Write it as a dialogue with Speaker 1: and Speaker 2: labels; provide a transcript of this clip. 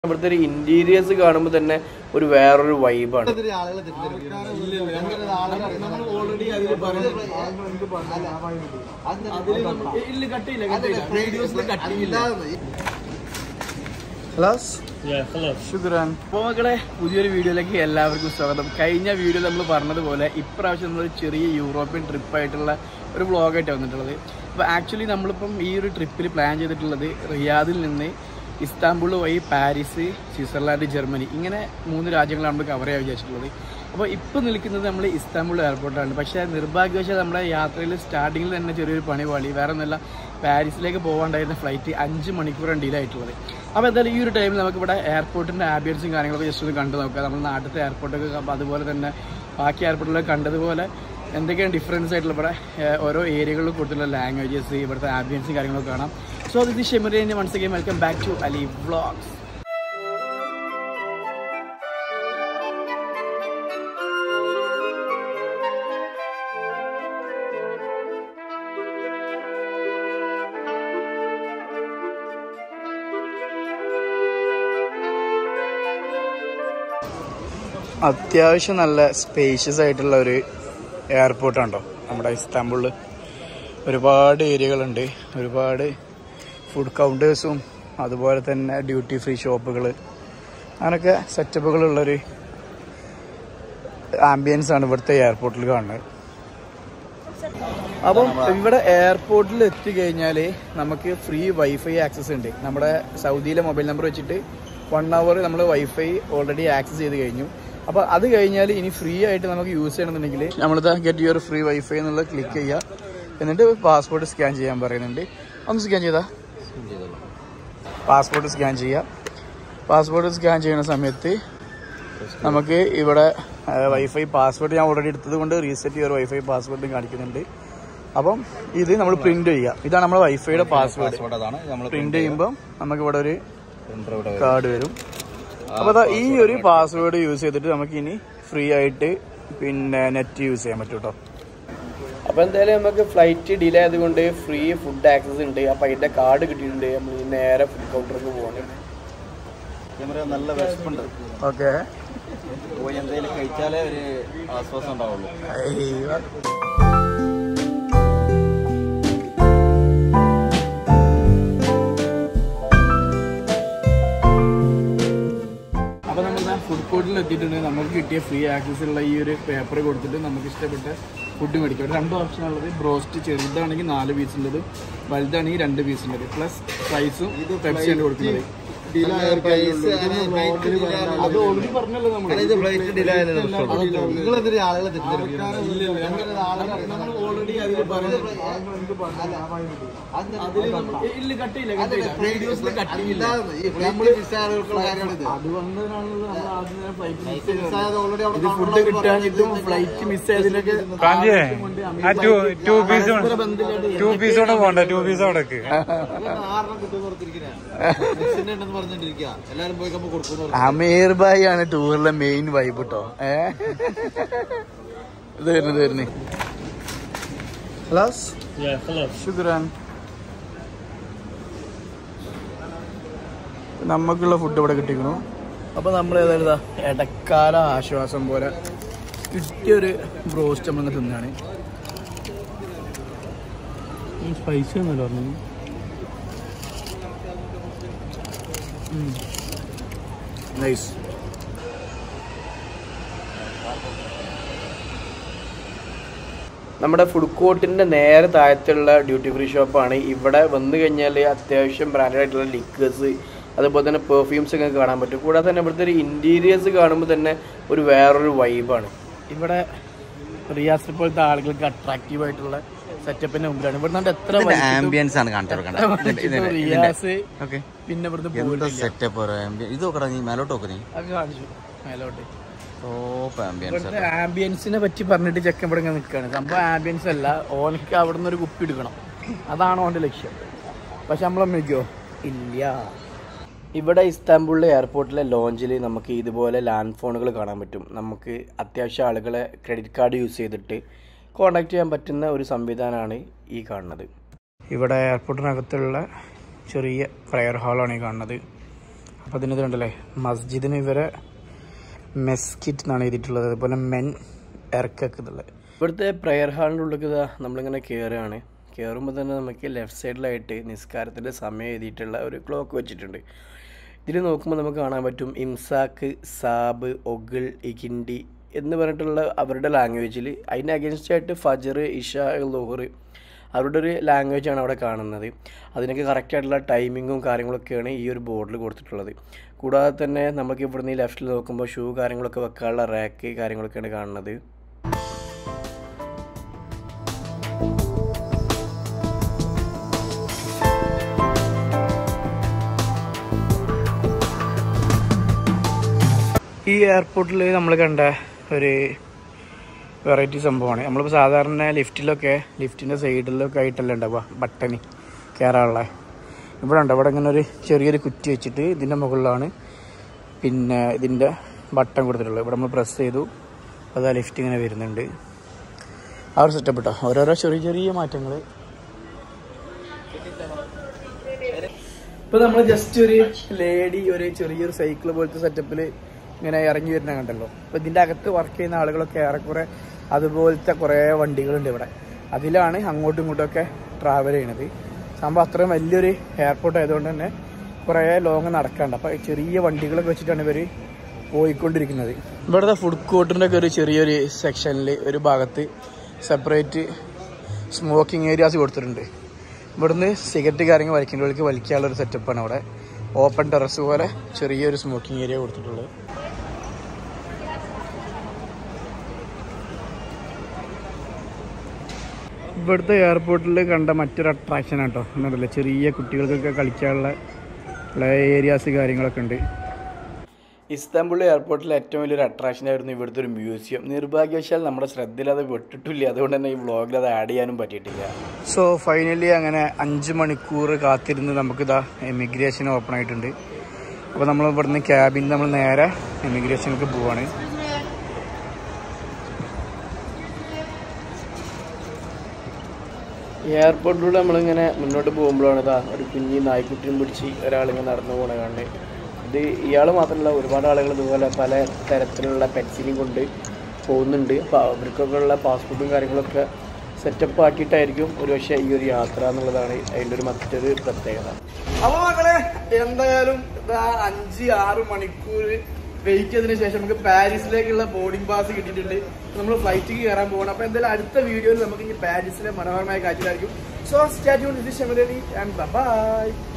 Speaker 1: ഇവിടുത്തെ ഒരു ഇന്റീരിയേഴ്സ് കാണുമ്പോൾ തന്നെ ഒരു വേറൊരു വൈബാണ്
Speaker 2: ഓൾറെഡി അതിൽ പറഞ്ഞു ഇല്ല കട്ടിയില്ല കട്ടിയില്ല വീഡിയോസിൽ കട്ടിയില്ല
Speaker 1: ശുക്രാൻ അപ്പോൾ മക്കളെ പുതിയൊരു വീഡിയോയിലേക്ക് എല്ലാവർക്കും സ്വാഗതം കഴിഞ്ഞ വീഡിയോ നമ്മൾ പറഞ്ഞതുപോലെ ഇപ്രാവശ്യം നമ്മളൊരു ചെറിയ യൂറോപ്യൻ ട്രിപ്പായിട്ടുള്ള ഒരു വ്ളോഗായിട്ട് വന്നിട്ടുള്ളത് അപ്പോൾ ആക്ച്വലി നമ്മളിപ്പം ഈ ഒരു ട്രിപ്പിൽ പ്ലാൻ ചെയ്തിട്ടുള്ളത് റിയാദിൽ നിന്ന് ഇസ്താംബുൾ വഴി പാരീസ് സ്വിറ്റ്സർലാൻഡ് ജർമ്മനി ഇങ്ങനെ മൂന്ന് രാജ്യങ്ങളാണ് നമ്മൾ കവർ ചെയ്യാൻ വിചാരിച്ചിട്ടുള്ളത് അപ്പോൾ ഇപ്പോൾ നിൽക്കുന്നത് നമ്മൾ ഇസ്താംബുൾ എയർപോർട്ടാണ് പക്ഷേ നിർഭാഗ്യവശാൽ നമ്മുടെ യാത്രയിൽ സ്റ്റാർട്ടിങ്ങിൽ തന്നെ ചെറിയൊരു പണി പാളി വേറെ ഒന്നുമല്ല പാരീസിലേക്ക് പോകാണ്ടായിരുന്ന ഫ്ലൈറ്റ് അഞ്ച് മണിക്കൂറാണ് ഡിലേ ആയിട്ടുള്ളത് അപ്പോൾ എന്തായാലും ഈ ഒരു ടൈമിൽ നമുക്കിവിടെ എയർപോർട്ടിൻ്റെ ആംബിയൻസും കാര്യങ്ങളൊക്കെ ജസ്റ്റ് ഒന്ന് കണ്ടു നോക്കാം നമ്മൾ നാട്ടിലത്തെ എയർപോർട്ടൊക്കെ അപ്പോൾ അതുപോലെ തന്നെ ബാക്കി എയർപോർട്ടിലൊക്കെ കണ്ടതുപോലെ എന്തൊക്കെയാണ് ഡിഫറൻസ് ആയിട്ടുള്ള ഇവിടെ ഏഹ്, ഓരോ ഏരിയകളിൽ കൊടുത്തിട്ടുള്ള ലാംഗ്വേജസ് ഇവിടുത്തെ ആംബിയൻസും കാര്യങ്ങളൊക്കെ കാണാം സോ ദിസ് ഷെമറിയൻ once again welcome back to Ali vlogs അത്യാവശ്യം നല്ല സ്പേഷ്യസ് ആയിട്ടുള്ള ഒരു എയർപോർട്ടാണോ നമ്മുടെ ഇസ്താംബുളിൽ ഒരുപാട് ഏരിയകളുണ്ട് ഒരുപാട് ഫുഡ് കൗണ്ടേഴ്സും അതുപോലെ തന്നെ ഡ്യൂട്ടി ഫ്രീ ഷോപ്പുകൾ അങ്ങനെയൊക്കെ സെറ്റപ്പുകളുള്ളൊരു ആംബിയൻസ് ആണ് ഇവിടുത്തെ എയർപോർട്ടിൽ കാണുന്നത് അപ്പം ഇവിടെ എയർപോർട്ടിൽ എത്തിക്കഴിഞ്ഞാൽ നമുക്ക് ഫ്രീ വൈഫൈ ആക്സസ് ഉണ്ട് നമ്മുടെ സൗദിയിലെ മൊബൈൽ നമ്പർ വെച്ചിട്ട് വൺ അവർ നമ്മൾ വൈഫൈ ഓൾറെഡി ആക്സസ് ചെയ്ത് കഴിഞ്ഞു അപ്പോൾ അത് കഴിഞ്ഞാൽ ഇനി ഫ്രീ ആയിട്ട് നമുക്ക് യൂസ് ചെയ്യണമെന്നുണ്ടെങ്കിൽ നമ്മളിത് ഗെറ്റ് യുവർ ഫ്രീ വൈഫൈ എന്നുള്ളത് ക്ലിക്ക് ചെയ്യുക എന്നിട്ട് പാസ്പോർട്ട് സ്കാൻ ചെയ്യാൻ പറയുന്നുണ്ട് ഒന്ന് സ്കാൻ ചെയ്താ പാസ്പോർട്ട് സ്കാൻ ചെയ്യുക പാസ്പോർട്ട് സ്കാൻ ചെയ്യുന്ന സമയത്ത് നമുക്ക് ഇവിടെ വൈഫൈ പാസ്വേഡ് ഞാൻ ഓൾറെഡി എടുത്തത് കൊണ്ട് റീസെറ്റ് യുവർ വൈഫൈ പാസ്വേഡ് കാണിക്കുന്നുണ്ട് അപ്പം ഇത് നമ്മൾ പ്രിന്റ് ചെയ്യുക ഇതാണ് നമ്മുടെ വൈഫൈയുടെ പാസ്വേഡ്
Speaker 2: അതാണ് നമ്മൾ
Speaker 1: പ്രിന്റ് ചെയ്യുമ്പോൾ നമുക്ക് ഇവിടെ ഒരു കാർഡ് വരും അപ്പോൾ ദാ ഈ ഒരു പാസ്വേഡ് യൂസ് ചെയ്തിട്ട് നമുക്ക് ഇനി ഫ്രീ ആയിട്ട് പിന്നെ നെറ്റ് യൂസ് ചെയ്യാൻ പറ്റും കേട്ടോ അപ്പോൾ എന്തായാലും നമുക്ക് ഫ്ലൈറ്റ് ഡിലേ ആയതുകൊണ്ട് ഫ്രീ ഫുഡ് ആക്സസ് ഉണ്ട് അപ്പോൾ അതിൻ്റെ കാർഡ് കിട്ടിയിട്ടുണ്ട് നമ്മൾ ഈ നേരെ ഫുഡ് കൗണ്ടറിലേക്ക് പോകണം
Speaker 2: നല്ല വിശപ്പുണ്ട്
Speaker 1: ഓക്കെ
Speaker 2: പോയി എന്തെങ്കിലും കഴിച്ചാലേ ഒരു ആശ്വാസം ഉണ്ടാവുള്ളൂ
Speaker 1: അപ്പോൾ നമ്മൾ ഫുഡ് കോർട്ടിൽ എത്തിയിട്ടുണ്ട് നമുക്ക് കിട്ടിയ ഫ്രീ ആക്സസ് ഉള്ള ഈ ഒരു പേപ്പർ കൊടുത്തിട്ട് നമുക്ക് ഇഷ്ടപ്പെട്ട ഫുഡ് മേടിക്കാം ഇവിടെ രണ്ട് ഓപ്ഷൻ ഉള്ളത് ബ്രോസ്റ്റ് ചെറുതാണെങ്കിൽ നാല് പീസ് ഉള്ളത് വലുതാണെങ്കിൽ രണ്ട് പീസ് ഉള്ളത് പ്ലസ് ഫ്രൈസും പെപ്സിയാണ് കൊടുക്കുന്നത് അത് ഓൾറെഡി പറഞ്ഞല്ലോ നമ്മൾ
Speaker 2: നിങ്ങളെന്തൊരു ആളുകളെ ഓൾറെഡി അതിൽ പറഞ്ഞു ഇല്ല കട്ടിയില്ല കട്ടിയില്ല വീഡിയോസിൽ കട്ടിയില്ല
Speaker 1: അത് വന്നതിനാണല്ലോ നമ്മൾ ആദ്യം തന്നെ ഫ്ലൈറ്റ് മിസ് ചെയ്തത് ഇത് ഫുഡ് കിട്ടാഞ്ഞിട്ടും ഫ്ലൈറ്റ് മിസ് ആയതിലൊക്കെ
Speaker 3: കാഞ്ചേ ആ two two piece two piece കൂടെ പോണ്ട ടു പീസ് അവിടെ വെക്ക്.
Speaker 2: പറഞ്ഞോണ്ടിരിക്കുക എല്ലാരും പോയി കമ്പ് കൊടുക്കുന്നു
Speaker 1: അമീർ ഭായി ആണ് ടൂറിലെ മെയിൻ വൈബ് കേട്ടോ ഏ ഇത് വരുന്നത് വരുന്നേ ഹലാസ് ശുക്രാൻ നമുക്കുള്ള ഫുഡ് ഇവിടെ കിട്ടിക്കണു അപ്പൊ നമ്മൾ ഏതായാലും ഇതാ ഇടക്കാല ആശ്വാസം പോലെ കിട്ടിയൊരു ബ്രോസ്റ്റ് നമ്മൾ തിന്നാണ് സ്പൈസി ഒന്നുമല്ല പറഞ്ഞു നൈസ് നമ്മുടെ ഫുഡ് കോർട്ടിന്റെ നേരെ താഴത്തുള്ള ഡ്യൂട്ടി ഫ്രീ ഷോപ്പാണ് ഇവിടെ വന്നു കഴിഞ്ഞാൽ അത്യാവശ്യം ബ്രാൻഡഡ് ആയിട്ടുള്ള ലിക്കേഴ്സ് അതുപോലെ തന്നെ പെർഫ്യൂംസ് ഒക്കെ കാണാൻ പറ്റും കൂടാതെ തന്നെ ഇവിടുത്തെ ഒരു ഇന്റീരിയേഴ്സ് കാണുമ്പോൾ തന്നെ ഒരു വേറൊരു വൈബാണ് ഇവിടെ റിയാസ് പോലത്തെ ആളുകൾക്ക് അട്രാക്റ്റീവ് ആയിട്ടുള്ള സെറ്റപ്പിന്റെ മുമ്പിലാണ് ഇവിടെ നിന്ന് എത്ര വലിച്ചിട്ടും-
Speaker 2: ആംബിയൻസ് ആണ് കാണിച്ചു
Speaker 1: എത്ര വലിച്ചിട്ടും റിയാസ്
Speaker 2: ഓക്കെ
Speaker 1: പിന്നെ ഇവിടുത്തെ
Speaker 2: എന്താ
Speaker 1: പോയിട്ടില്ല
Speaker 2: സെറ്റപ്പ് ഇത് നോക്കടാ നീ മേലോട്ട് നോക്ക് നീ
Speaker 1: അത് കാണിച്ചു മേലോട്ട്
Speaker 2: ടോപ്പ് ആംബിയൻസ്
Speaker 1: ഇവിടുത്തെ ആംബിയൻസിനെ പറ്റി പറഞ്ഞിട്ട് ചെക്കൻ ഇവിടെ ഇങ്ങനെ നിൽക്കുകയാണ് സംഭവം ആംബിയൻസ് അല്ല ഓനക്ക് അവിടെ നിന്ന് ഒരു കുപ്പി എടുക്കണം അതാണ് ഓൻ്റെ ലക്ഷ്യം പക്ഷെ നമ്മളമ്മയ്ക്കോ ഇല്ല ഇവിടെ ഇസ്താംബുളിലെ എയർപോർട്ടിലെ ലോഞ്ചിൽ നമുക്ക് ഇതുപോലെ ലാൻഡ് ഫോണുകൾ കാണാൻ പറ്റും നമുക്ക് അത്യാവശ്യം ആളുകളെ ക്രെഡിറ്റ് കാർഡ് യൂസ് ചെയ്തിട്ട് കോണ്ടാക്ട് ചെയ്യാൻ പറ്റുന്ന ഒരു സംവിധാനമാണ് ഈ കാണുന്നത് ഇവിടെ എയർപോർട്ടിനകത്തുള്ള ചെറിയ പ്രയർ ഹാളാണ് ഈ കാണുന്നത് അപ്പോൾ അതിനത് കണ്ടല്ലേ മസ്ജിദിന് ഇവരെ മെസ്കിറ്റ് എന്നാണ് എഴുതിയിട്ടുള്ളത് അതുപോലെ മെൻ എർക്കക്ക് എന്നുള്ളത് ഇവിടുത്തെ പ്രെയർ ഹാളിൻ്റെ ഉള്ളിൽ ഇതാ നമ്മളിങ്ങനെ കയറുകയാണ് കയറുമ്പോൾ തന്നെ നമുക്ക് ലെഫ്റ്റ് സൈഡിലായിട്ട് നിസ്കാരത്തിൻ്റെ സമയം എഴുതിയിട്ടുള്ള ഒരു ക്ലോക്ക് വെച്ചിട്ടുണ്ട് ഇതിൽ നോക്കുമ്പോൾ നമുക്ക് കാണാൻ പറ്റും ഇംസാക്ക് സാബ് ഒഗിൾ ഇകിൻഡി എന്ന് പറഞ്ഞിട്ടുള്ള അവരുടെ ലാംഗ്വേജിൽ അതിന് അഗേൻസ്റ്റ് ആയിട്ട് ഫജർ ഇഷ ലോഹർ അവരുടെ ഒരു ലാംഗ്വേജാണ് അവിടെ കാണുന്നത് അതിനൊക്കെ കറക്റ്റായിട്ടുള്ള ടൈമിങ്ങും കാര്യങ്ങളൊക്കെയാണ് ഈ ഒരു ബോർഡിൽ കൊടുത്തിട്ടുള്ളത് കൂടാതെ തന്നെ നമുക്ക് ഇവിടുന്ന് ഈ ലെഫ്റ്റിൽ നോക്കുമ്പോൾ ഷൂ കാര്യങ്ങളൊക്കെ വെക്കാനുള്ള റാക്ക് കാര്യങ്ങളൊക്കെയാണ് കാണുന്നത് ഈ എയർപോർട്ടിൽ നമ്മൾ കണ്ട ഒരു വെറൈറ്റി സംഭവമാണ് നമ്മളിപ്പോൾ സാധാരണ ലിഫ്റ്റിലൊക്കെ ലിഫ്റ്റിൻ്റെ സൈഡിലൊക്കെ ആയിട്ടല്ല ഉണ്ടാവുക ബട്ടണി കയറാനുള്ള ഇവിടെ ഉണ്ട് ഇവിടെ ഇങ്ങനെ ഒരു ചെറിയൊരു കുറ്റി വെച്ചിട്ട് ഇതിൻ്റെ മുകളിലാണ് പിന്നെ ഇതിൻ്റെ ബട്ടൺ കൊടുത്തിട്ടുള്ളത് ഇവിടെ നമ്മൾ പ്രസ് ചെയ്തു അത് ആ ലിഫ്റ്റ് ഇങ്ങനെ വരുന്നുണ്ട് ആ ഒരു സെറ്റപ്പ് കേട്ടോ ഓരോരോ ചെറിയ ചെറിയ മാറ്റങ്ങൾ ഇപ്പൊ നമ്മൾ ജസ്റ്റ് ഒരു ലേഡി ഒരു ചെറിയൊരു സൈക്കിൾ പോലത്തെ സെറ്റപ്പിൽ ഇങ്ങനെ ഇറങ്ങി വരുന്ന കണ്ടല്ലോ അപ്പൊ ഇതിന്റെ അകത്ത് വർക്ക് ചെയ്യുന്ന ആളുകളൊക്കെ ഏറെക്കുറെ അതുപോലത്തെ കുറേ വണ്ടികളുണ്ട് ഇവിടെ അതിലാണ് അങ്ങോട്ടും ഇങ്ങോട്ടും ഒക്കെ ട്രാവൽ ചെയ്യണത് സംഭവം അത്രയും വലിയൊരു എയർപോർട്ട് ആയതുകൊണ്ട് തന്നെ കുറേ ലോങ് നടക്കാണ്ട് അപ്പൊ ചെറിയ വണ്ടികളൊക്കെ വെച്ചിട്ടാണ് ഇവര് പോയിക്കൊണ്ടിരിക്കുന്നത് ഇവിടുത്തെ ഫുഡ് കോർട്ടിന്റെ ഒക്കെ ഒരു ചെറിയൊരു സെക്ഷനിൽ ഒരു ഭാഗത്ത് സെപ്പറേറ്റ് സ്മോക്കിംഗ് ഏരിയാസ് കൊടുത്തിട്ടുണ്ട് ഇവിടുന്ന് സിഗരറ്റ് കാര്യങ്ങൾ വലിക്കുന്നവർക്ക് വലിക്കാനുള്ള ഒരു സെറ്റപ്പാണ് അവിടെ ഓപ്പൺ ടെറസ് പോലെ ചെറിയൊരു സ്മോക്കിംഗ് ഏരിയ കൊടുത്തിട്ടുള്ളത് ഇവിടുത്തെ എയർപോർട്ടിൽ കണ്ട മറ്റൊരു അട്രാക്ഷൻ ആട്ടോ എന്നറിയില്ല ചെറിയ കുട്ടികൾക്കൊക്കെ കളിക്കാനുള്ള പ്ലേ ഏരിയാസ് കാര്യങ്ങളൊക്കെ ഉണ്ട് ഇസ്താംബുൾ എയർപോർട്ടിലെ ഏറ്റവും വലിയൊരു അട്രാക്ഷൻ ആയിരുന്നു ഇവിടുത്തെ ഒരു മ്യൂസിയം നിർഭാഗ്യവശാൽ നമ്മുടെ ശ്രദ്ധയിൽ അത് വിട്ടിട്ടില്ല അതുകൊണ്ട് തന്നെ ഈ വ്ളോഗിൽ അത് ആഡ് ചെയ്യാനും പറ്റിയിട്ടില്ല സോ ഫൈനലി അങ്ങനെ അഞ്ച് മണിക്കൂർ കാത്തിരുന്ന് നമുക്കിതാ എമിഗ്രേഷൻ ഓപ്പൺ ആയിട്ടുണ്ട് അപ്പോൾ നമ്മൾ ഇവിടുന്ന് ക്യാബിൽ നമ്മൾ നേരെ എമിഗ്രേഷനിലേക്ക് പോവാണ് എയർപോർട്ടിലൂടെ നമ്മളിങ്ങനെ മുന്നോട്ട് പോകുമ്പോഴാണ് ഇതാ ഒരു കുഞ്ഞി നായ്ക്കുട്ടിയും പിടിച്ച് ഒരാളിങ്ങനെ നടന്നു പോകണ കണ്ട് ഇത് ഇയാൾ മാത്രമല്ല ഒരുപാട് ആളുകൾ ഇതുപോലെ പല തരത്തിലുള്ള പെറ്റ്സിനെയും കൊണ്ട് പോകുന്നുണ്ട് അപ്പോൾ അവർക്കൊക്കെ ഉള്ള പാസ്പോർട്ടും കാര്യങ്ങളൊക്കെ സെറ്റപ്പ് ആക്കിയിട്ടായിരിക്കും ഒരു പക്ഷേ ഈ ഒരു യാത്ര എന്നുള്ളതാണ് അതിൻ്റെ ഒരു മറ്റൊരു പ്രത്യേകത അപ്പോൾ മക്കളെ എന്തായാലും ഇതാ അഞ്ച് ആറ് മണിക്കൂർ വെയിറ്റ് ചെയ്തതിനു ശേഷം നമുക്ക് പാരീസിലേക്കുള്ള ബോർഡിംഗ് പാസ് കിട്ടിയിട്ടുണ്ട് നമ്മൾ ഫ്ലൈറ്റിൽ കയറാൻ പോകണം അപ്പോൾ എന്തായാലും അടുത്ത വീഡിയോയിൽ നമുക്ക് ഇനി പാരീസിലെ മനോഹരമായ കാഴ്ചകളായിരിക്കും സോ സ്റ്റാറ്റ്യൂൺ ഇത് ഷെമലി ആൻഡ് ബൈ